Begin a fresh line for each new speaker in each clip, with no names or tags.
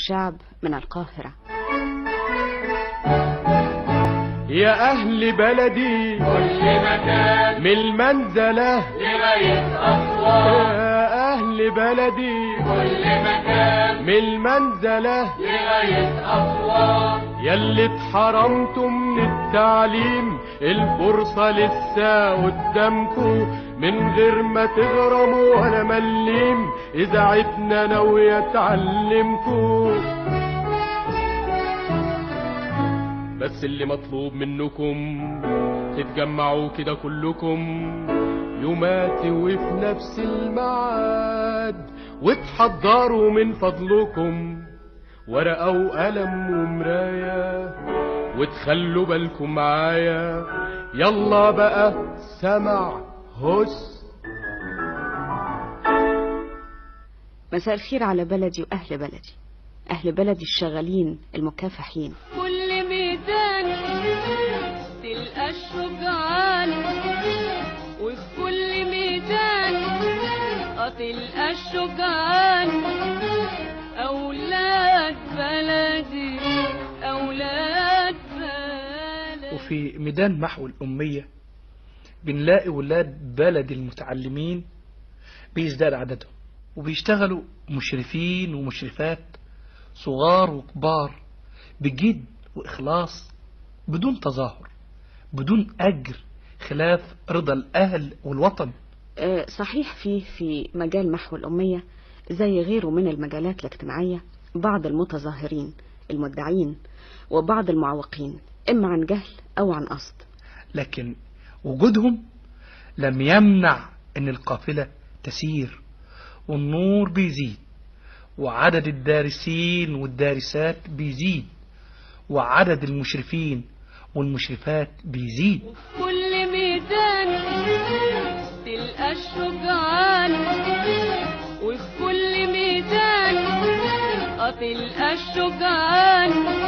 الشعب من القاهرة
يا أهل بلدي
كل مكان
من المنزلة
لغاية أسوان
يا أهل بلدي
كل مكان
من المنزلة
لغاية أسوان
ياللي اتحرمتوا من التعليم الفرصة لسه قدامكوا من غير ما تغرموا ولا مليم إذاعتنا ناوية تعلمكوا بس اللي مطلوب منكم تتجمعوا كده كلكم يوماتي وفي نفس الميعاد وتحضروا من فضلكم ورقة وقلم ومراية وتخلوا بالكم معايا يلا بقى سمع هس
مساء الخير على بلدي وأهل بلدي أهل بلدي الشغالين المكافحين
كل ميدان تلقى الشجعان وفي كل ميدان اه تلقى الشجعان أولاد بلدي أولاد بلدي
وفي ميدان محو الأمية بنلاقي ولاد بلد المتعلمين بيزداد عددهم وبيشتغلوا مشرفين ومشرفات صغار وكبار بجد وإخلاص بدون تظاهر بدون أجر خلاف رضا الأهل والوطن
آه، صحيح فيه في مجال محو الأمية زي غيره من المجالات الاجتماعية بعض المتظاهرين المدعين وبعض المعوقين إما عن جهل أو عن قصد
لكن وجودهم لم يمنع ان القافلة تسير والنور بيزيد وعدد الدارسين والدارسات بيزيد وعدد المشرفين والمشرفات بيزيد
كل ميدان تلقى الشجعان وفي كل ميدان اه تلقى الشجعان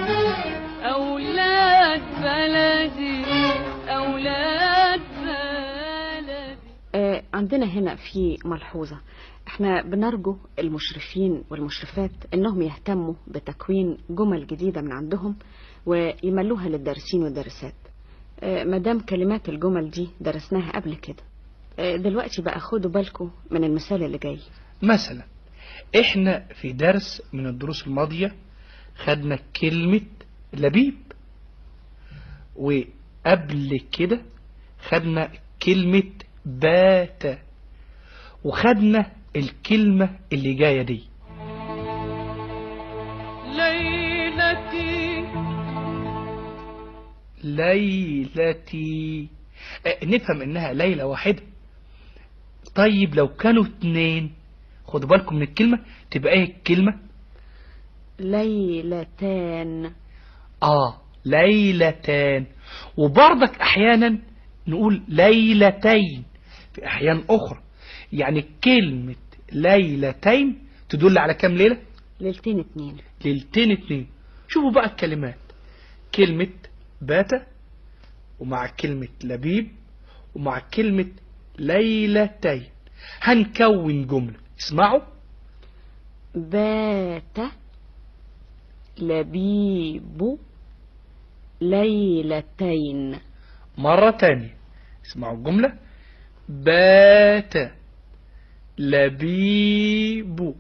أولاد بلدي أولاد بلدي
آه، عندنا هنا في ملحوظة احنا بنرجو المشرفين والمشرفات انهم يهتموا بتكوين جمل جديدة من عندهم ويملوها للدارسين والدارسات آه، مادام كلمات الجمل دي درسناها قبل كده آه، دلوقتي بقى خدوا بالكم من المثال اللي جاي
مثلا احنا في درس من الدروس الماضية خدنا كلمة لبيب وقبل كده خدنا كلمة بات وخدنا الكلمة اللي جاية دي
ليلتي
ليلتي اه نفهم انها ليلة واحدة طيب لو كانوا اتنين خدوا بالكم من الكلمة تبقى ايه الكلمة
ليلتان
اه ليلتان وبرضك احيانا نقول ليلتين في احيان اخرى يعني كلمة ليلتين تدل على كام ليلة
ليلتين اتنين
ليلتين اتنين شوفوا بقى الكلمات كلمة بات ومع كلمة لبيب ومع كلمة ليلتين هنكون جملة اسمعوا
بات لبيب ليلتين
مرة تانية اسمعوا الجملة بات لبيب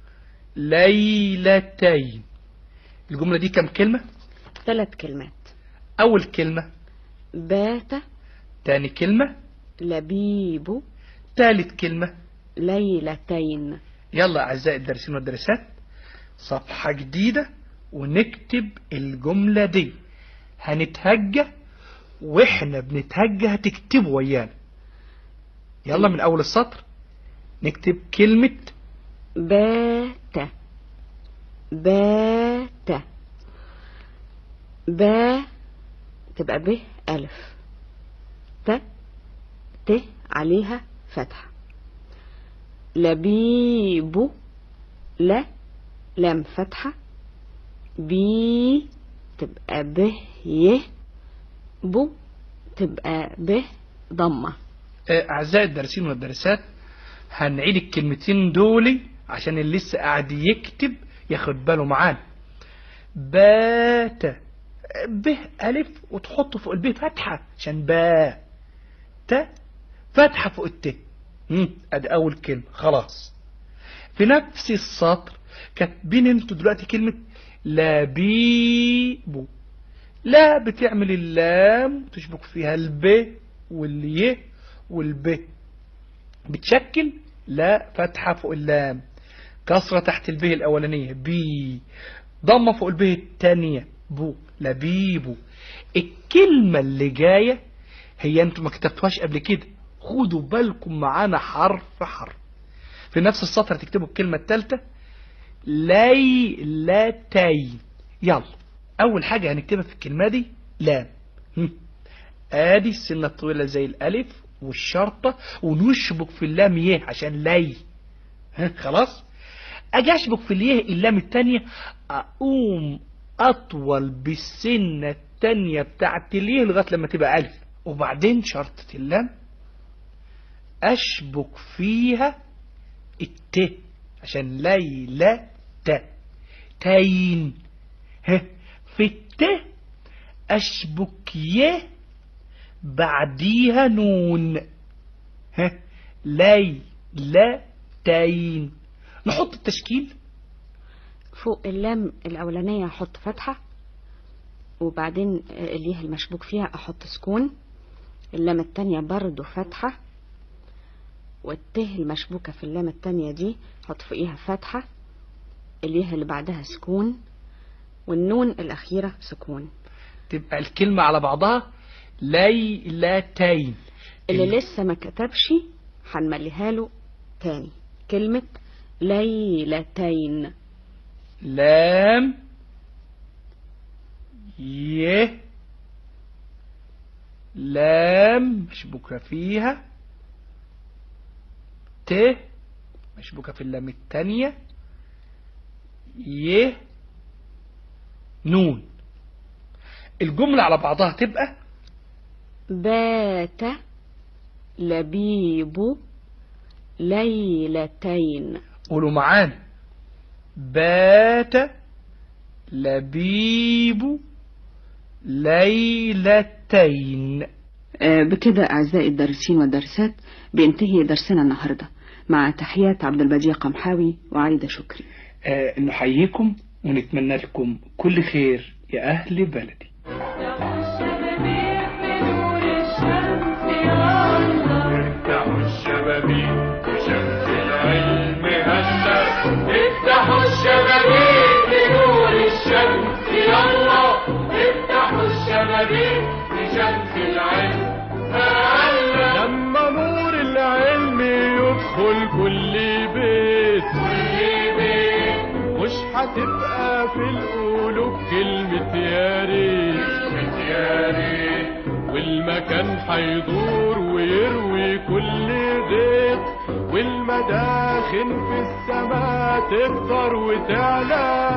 ليلتين الجملة دي كم كلمة
ثلاث كلمات
أول كلمة
بات
تاني كلمة
لبيب
تالت كلمة
ليلتين
يلا أعزائي الدارسين والدارسات صفحة جديدة ونكتب الجملة دي هنتهجى واحنا بنتهجى هتكتبوا ويانا يلا من أول السطر نكتب كلمة
بات بات با تبقى ب ألف ت ت عليها فتحة لبيب لا لام فتحة بي تبقى ب ي بو تبقى ب ضمة
آه، أعزائي الدارسين والدارسات هنعيد الكلمتين دول عشان اللي لسه قاعد يكتب ياخد باله معانا بات ب ألف وتحط فوق الب فتحة عشان با ت فتحة فوق الت مم، ادي أول كلمة خلاص في نفس السطر كاتبين انتوا دلوقتي كلمة لبيب لا بتعمل اللام تشبك فيها الب والي والب بتشكل لا فتحة فوق اللام كسرة تحت الب الأولانية بي ضمة فوق الب التانية بو لبيبو الكلمة اللي جاية هي انتوا ما كتبتوهاش قبل كده خدوا بالكم معانا حرف حرف في نفس السطر تكتبوا الكلمة الثالثة ليلتين يلا أول حاجة هنكتبها في الكلمة دي لام هم. ادي السنة الطويلة زي الألف والشرطة ونشبك في اللام يه عشان لي ها خلاص أجي أشبك في اليه اللام التانية أقوم أطول بالسنة التانية بتاعت اليه لغاية لما تبقى ألف وبعدين شرطة اللام أشبك فيها الت عشان ليلة ت تين ها في الت أشبك يه بعديها نون ها ليلتين نحط التشكيل
فوق اللام الأولانية أحط فتحة وبعدين الليها المشبوك فيها أحط سكون اللام التانية برضو فتحة والته المشبوكة في اللام التانية دي أحط فوقيها فتحة الليها اللي بعدها سكون والنون الأخيرة سكون
تبقى الكلمة على بعضها ليلتين
اللي
ال-
لسه ما كتبش هنمليها له تاني كلمة ليلتين
لام ي لام مشبوكة فيها ت مشبوكة في اللام التانية ي نون الجملة على بعضها تبقى
بات لبيب ليلتين
قولوا معانا بات لبيب ليلتين
آه، بكده أعزائي الدارسين والدارسات بينتهي درسنا النهاردة مع تحيات عبد البديع قمحاوي وعايدة شكري
آه نحييكم ونتمنى لكم كل خير يا أهل بلدي
افتحوا الشبابيك بشمس العلم هلا افتحوا الشبابيك لنور الشمس يلا افتحوا الشبابيك بشمس العلم هلا
لما نور العلم يدخل كل بيت
كل بيت
مش هتبقى في القلوب كلمة يا ريت
كلمة يا ريت
والمكان هيدور ويروي كل غيط والمداخن في السماء تكتر وتعلى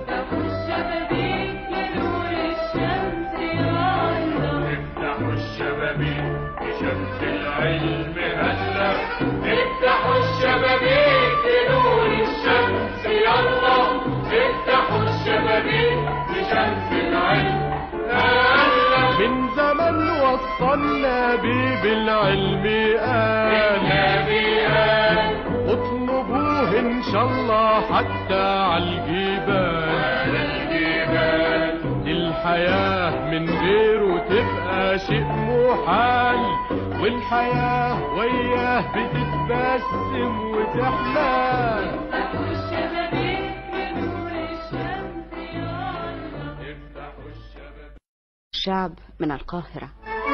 افتحوا الشبابيك بشمس العلم هلا افتحوا الشبابيك لنور الشمس يلا افتحوا الشبابيك بشمس العلم هلا
من زمن وصلنا بيه بالعلم قال
النبي قال
اطلبوه ان شاء الله حتى عالجبال
على الجبال
دي الحياة من غيره تبقى شيء محال والحياة وياه بتتبسم وتحلى
افتحوا الشبابيك
شعب من القاهرة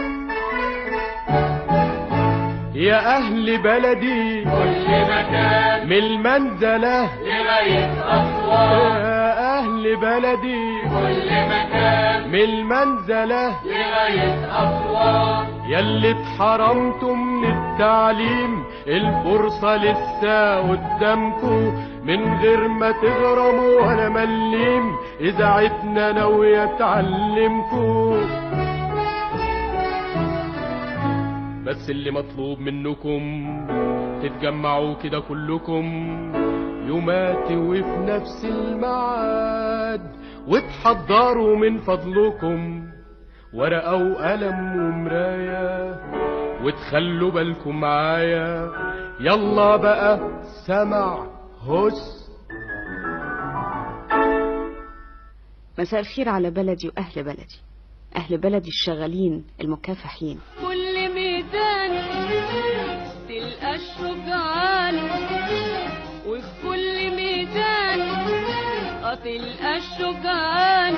يا أهل بلدي
كل مكان
من المنزلة
لغاية أسوان
يا أهل بلدي
كل مكان
من المنزلة
لغاية أسوان
ياللي اتحرمتوا من التعليم الفرصة لسه قدامكوا من غير ما تغرموا ولا مليم إذاعتنا ناوية تعلمكوا بس اللي مطلوب منكم تتجمعوا كده كلكم يوماتي وفي نفس الميعاد وتحضروا من فضلكم ورقة وقلم ومراية وتخلوا بالكم معايا يلا بقى سمع هس
مساء الخير على بلدي وأهل بلدي أهل بلدي الشغالين المكافحين
كل ميدان تلقى الشجعان وفي كل ميدان اه تلقى الشجعان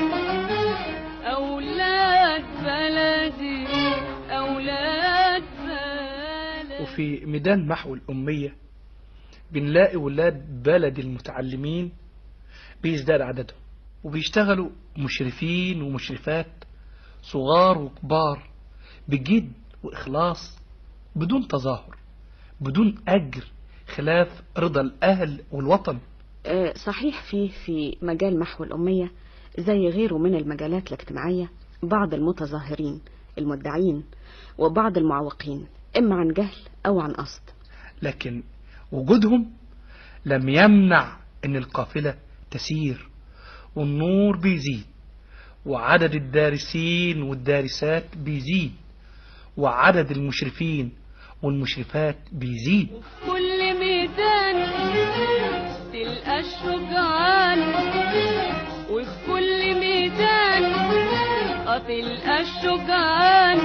أولاد بلدي أولاد بلدي
وفي ميدان محو الأمية بنلاقي ولاد بلد المتعلمين بيزداد عددهم وبيشتغلوا مشرفين ومشرفات صغار وكبار بجد وإخلاص بدون تظاهر بدون أجر خلاف رضا الأهل والوطن
آه، صحيح فيه في مجال محو الأمية زي غيره من المجالات الاجتماعية بعض المتظاهرين المدعين وبعض المعوقين إما عن جهل أو عن قصد
لكن وجودهم لم يمنع ان القافلة تسير والنور بيزيد وعدد الدارسين والدارسات بيزيد وعدد المشرفين والمشرفات بيزيد
كل ميدان تلقى الشجعان وفي كل ميدان اه تلقى الشجعان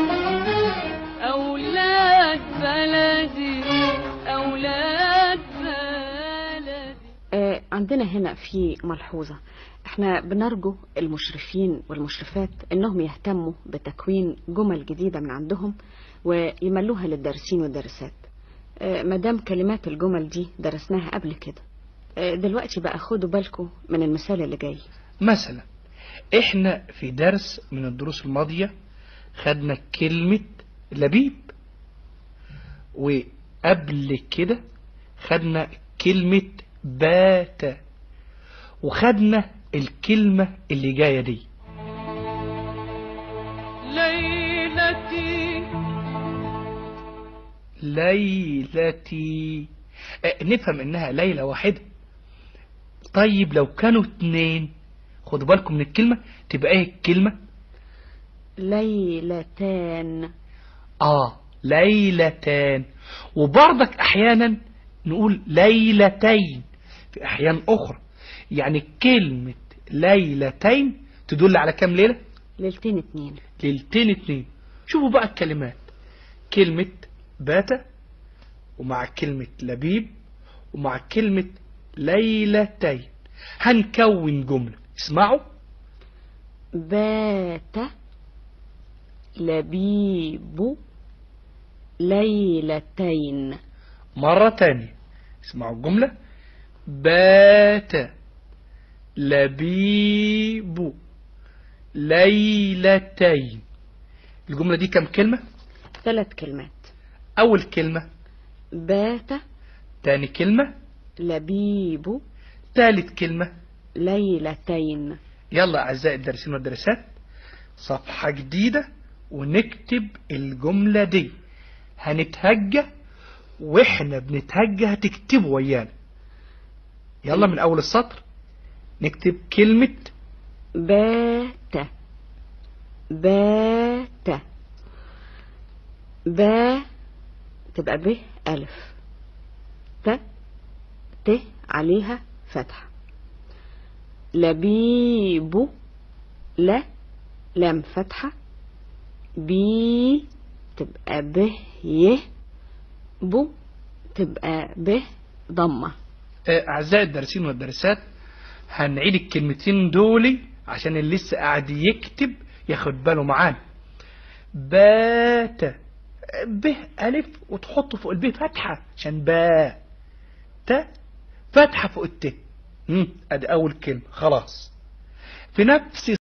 أولاد بلدي أولاد بلدي
آه، عندنا هنا في ملحوظة احنا بنرجو المشرفين والمشرفات انهم يهتموا بتكوين جمل جديدة من عندهم ويملوها للدارسين والدارسات آه، مادام كلمات الجمل دي درسناها قبل كده آه، دلوقتي بقى خدوا بالكم من المثال اللي جاي
مثلا احنا في درس من الدروس الماضية خدنا كلمة لبيب وقبل كده خدنا كلمة بات وخدنا الكلمة اللي جاية دي
ليلتي
ليلتي اه نفهم انها ليلة واحدة طيب لو كانوا اتنين خدوا بالكم من الكلمة تبقى ايه الكلمة
ليلتان
اه ليلتان وبرضك احيانا نقول ليلتين في احيان اخرى يعني كلمة ليلتين تدل على كام ليلة
ليلتين اتنين
ليلتين اتنين شوفوا بقى الكلمات كلمة بات ومع كلمة لبيب ومع كلمة ليلتين هنكون جملة اسمعوا
بات لبيب ليلتين
مرة تانية اسمعوا الجملة بات لبيب ليلتين الجملة دي كم كلمة
ثلاث كلمات
أول كلمة
بات
تاني كلمة
لبيب
تالت كلمة
ليلتين
يلا أعزائي الدارسين والدارسات صفحة جديدة ونكتب الجملة دي هنتهجى واحنا بنتهجى هتكتبوا ويانا يلا من أول السطر نكتب كلمة
بات بات با تبقى ب ألف ت ت عليها فتحة لبيب لا لام فتحة بي تبقى ب ي بو تبقى ب ضمة
آه، أعزائي الدارسين والدارسات هنعيد الكلمتين دول عشان اللي لسه قاعد يكتب ياخد باله معانا بات ب ألف وتحط فوق الب فتحة عشان با ت فتحة فوق الت مم، ادي أول كلمة خلاص في نفس